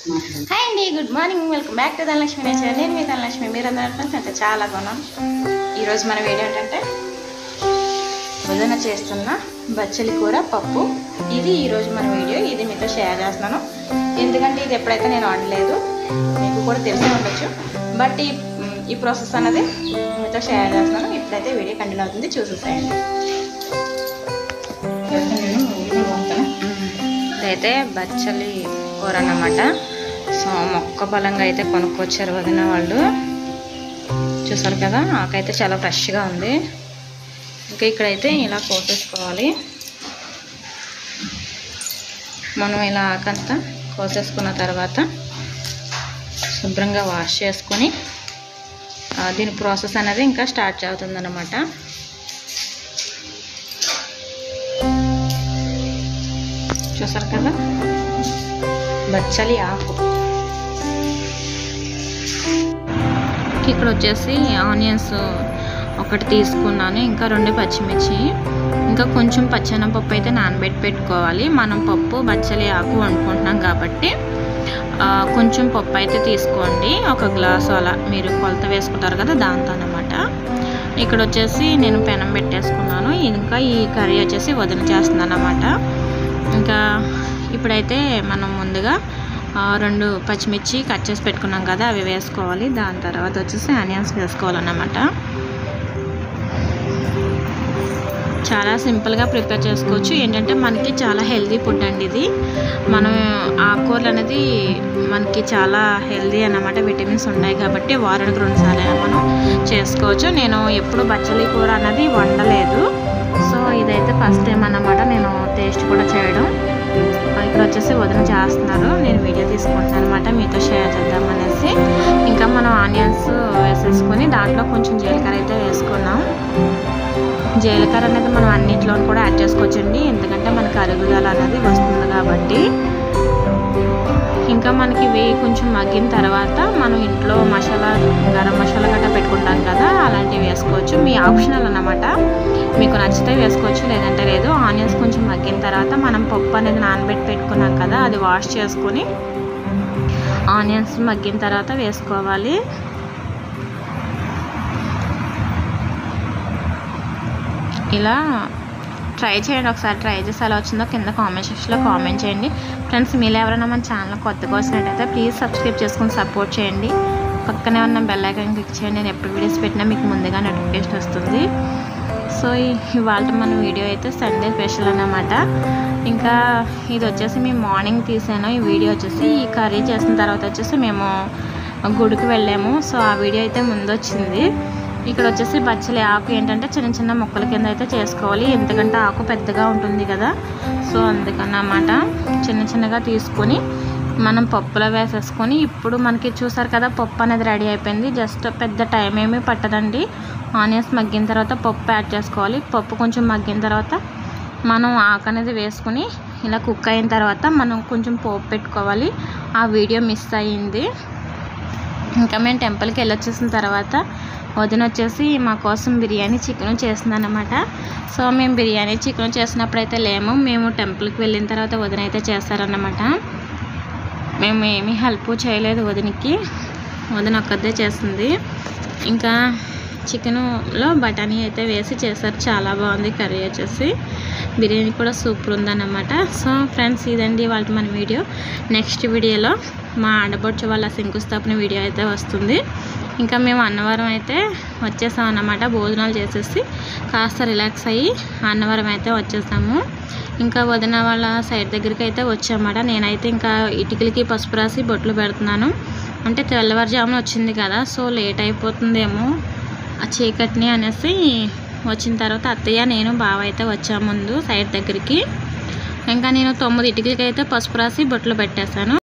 hi అండి good morning welcome back to Dhanalakshmi nature నేను మీ ధనలక్ష్మి మీరు అందరూ ఫ్రెండ్స్ అయితే చాలా బాగున్నాం ఈరోజు మన వీడియో ఏంటంటే వదిన చేస్తున్న బచ్చలి కూర పప్పు ఇది ఈరోజు మన వీడియో ఇది మీతో షేర్ చేస్తున్నాను ఎందుకంటే ఇది ఎప్పుడైతే నేను వండలేదు మీకు కూడా తెలిసే ఉండొచ్చు బట్ ఈ ఈ ప్రాసెస్ అన్నది మీతో షేర్ చేస్తున్నాను ఇప్పుడైతే వీడియో కంటిన్యూ అవుతుంది చూసేసేయండి ఇదైతే బచ్చలి కూర అన్నమాట సో మొక్క బలంగా అయితే కొనుక్కొచ్చారు వదిన వాళ్ళు చూసారు కదా ఆకైతే చాలా ఫ్రెష్గా ఉంది ఇంకా ఇక్కడైతే ఇలా కోసేసుకోవాలి మనం ఇలా ఆకంతా కోసేసుకున్న తర్వాత శుభ్రంగా వాష్ చేసుకొని ఆ, దీని ప్రాసెస్ అనేది ఇంకా స్టార్ట్ అవుతుందన్నమాట చూసారు కదా బచ్చలి ఆకు ఇక్కడ వచ్చేసి ఆనియన్స్ ఒకటి తీసుకున్నాను ఇంకా రెండు పచ్చిమిర్చి ఇంకా కొంచెం పచ్చెనపప్పు అయితే నానబెట్టి పెట్టుకోవాలి మనం పప్పు బచ్చలి ఆకు వండుకుంటున్నాం కాబట్టి ఆ, కొంచెం పప్పు అయితే తీసుకోండి ఒక గ్లాసు అలా మీరు కొలత వేసుకుంటారు కదా దాంతో అనమాట ఇక్కడ వచ్చేసి నేను పెనం పెట్టేసుకున్నాను ఇంకా ఈ కర్రీ వచ్చేసి వదిన చేస్తున్నాను అనమాట ఇంకా ఇప్పుడైతే మనం ముందుగా ఆ, రెండు పచ్చిమిర్చి కట్ చేసి పెట్టుకున్నాం కదా అవి వేసుకోవాలి దాని తర్వాత వచ్చేసి ఆనియన్స్ వేసుకోవాలన్నమాట చాలా సింపుల్గా ప్రిపేర్ చేసుకోవచ్చు ఏంటంటే మనకి చాలా హెల్దీ ఫుడ్ అండి ఇది మనం ఆకుకూరలు అనేది మనకి చాలా హెల్దీ అన్నమాట విటమిన్స్ ఉన్నాయి కాబట్టి వారానికి రెండు సార్లు మనం చేసుకోవచ్చు నేను ఎప్పుడు బచ్చలి కూర అన్నది వండలేదు సో ఇదైతే ఫస్ట్ టైం అన్నమాట నేను టేస్ట్ కూడా చేయడం ఇక్కడ వచ్చేసి వదిన చేస్తున్నారు నేను వీడియో తీసుకుంటున్నాను అనమాట మీతో షేర్ చేద్దాం అనేసి ఇంకా మనం ఆనియన్స్ వేసేసుకొని దాంట్లో కొంచెం జీలకర్ర అయితే వేసుకున్నాం జీలకర్ర అనేది మనం అన్నింటిలో కూడా యాడ్ చేసుకోవచ్చండి ఎందుకంటే మనకి అరుగుదల అనేది వస్తుంది కాబట్టి ఇంకా మనకి ఇవి కొంచెం మగ్గిన తర్వాత మనం ఇంట్లో మసాలా గరం మసాలా గట్రా పెట్టుకుంటాం కదా అలాంటివి వేసుకోవచ్చు మీ ఆప్షనల్ అన్నమాట మీకు నచ్చితే వేసుకోవచ్చు లేదంటే లేదు ఆనియన్స్ కొంచెం మగ్గిన తర్వాత మనం పప్పు అనేది నానబెట్టి పెట్టుకున్నాం కదా అది వాష్ చేసుకొని ఆనియన్స్ మగ్గిన తర్వాత వేసుకోవాలి ఇలా ట్రై చేయండి ఒకసారి ట్రై చేసి ఎలా వచ్చిందో కింద కామెంట్ సెక్షన్లో కామెంట్ చేయండి ఫ్రెండ్స్ మీరు ఎవరైనా మన ఛానల్ కొత్తగా వచ్చినట్టయితే ప్లీజ్ సబ్స్క్రైబ్ చేసుకొని సపోర్ట్ చేయండి పక్కనే ఉన్న బెల్ ఐకాన్ క్లిక్ చేయండి నేను ఎప్పుడు వీడియోస్ పెట్టినా మీకు ముందుగా నోటిఫికేషన్ వస్తుంది సో ఈ- ఇవాళ మన వీడియో అయితే సండే స్పెషల్ అన్నమాట ఇంకా ఇది వచ్చేసి మేము మార్నింగ్ తీసాను ఈ వీడియో వచ్చేసి ఈ కర్రీ చేసిన తర్వాత వచ్చేసి మేము గుడికి వెళ్ళాము సో ఆ వీడియో అయితే ముందు వచ్చింది ఇక్కడ వచ్చేసి బచ్చలి ఆకు ఏంటంటే చిన్న చిన్న ముక్కల కింద అయితే చేసుకోవాలి ఎందుకంటే ఆకు పెద్దగా ఉంటుంది కదా సో అందుకన్నమాట చిన్న చిన్నగా తీసుకొని మనం పప్పులో వేసేసుకొని ఇప్పుడు మనకి చూసారు కదా పప్పు అనేది రెడీ అయిపోయింది జస్ట్ పెద్ద టైం ఏమీ పట్టదండి ఆనియన్స్ మగ్గిన తర్వాత పప్పు యాడ్ చేసుకోవాలి పప్పు కొంచెం మగ్గిన తర్వాత మనం ఆకు అనేది వేసుకుని ఇలా కుక్ అయిన తర్వాత మనం కొంచెం పోపు పెట్టుకోవాలి ఆ వీడియో మిస్ అయ్యింది ఇంకా మేము టెంపుల్కి వెళ్ళొచ్చేసిన తర్వాత వదిన వచ్చేసి మా కోసం బిర్యానీ చికెన్ చేసిందన్నమాట సో మేము బిర్యానీ చికెన్ చేసినప్పుడు అయితే లేము మేము టెంపుల్కి వెళ్ళిన తర్వాత వదిన అయితే చేస్తారన్నమాట మేము ఏమీ హెల్ప్ చేయలేదు వదినకి వదిన ఒక్కదే చేస్తుంది ఇంకా చికెన్లో బఠానీ అయితే వేసి చేశారు చాలా బాగుంది కర్రీ వచ్చేసి బిర్యానీ కూడా సూపర్ ఉందన్నమాట సో ఫ్రెండ్స్ ఇదండి వాళ్ళ మన వీడియో నెక్స్ట్ వీడియోలో మా ఆడబొచ్చు వాళ్ళ శంకుస్థాపన వీడియో అయితే వస్తుంది ఇంకా మేము అన్నవరం అయితే వచ్చేసాం అన్నమాట భోజనాలు చేసేసి కాస్త రిలాక్స్ అయ్యి అన్నవరం అయితే వచ్చేసాము ఇంకా వదిన వాళ్ళ సైడ్ దగ్గరికి అయితే వచ్చామాట నేనైతే ఇంకా ఇటుకలకి పసుపు రాసి బొట్లు పెడుతున్నాను అంటే తెల్లవారుజామున వచ్చింది కదా సో లేట్ అయిపోతుందేమో ఆ చీకటిని అనేసి వచ్చిన తర్వాత అత్తయ్య నేను బావ అయితే వచ్చా ముందు సైడ్ దగ్గరికి ఇంకా నేను తొమ్మిది ఇటుకలకి అయితే పసుపు రాసి బొట్లు పెట్టేశాను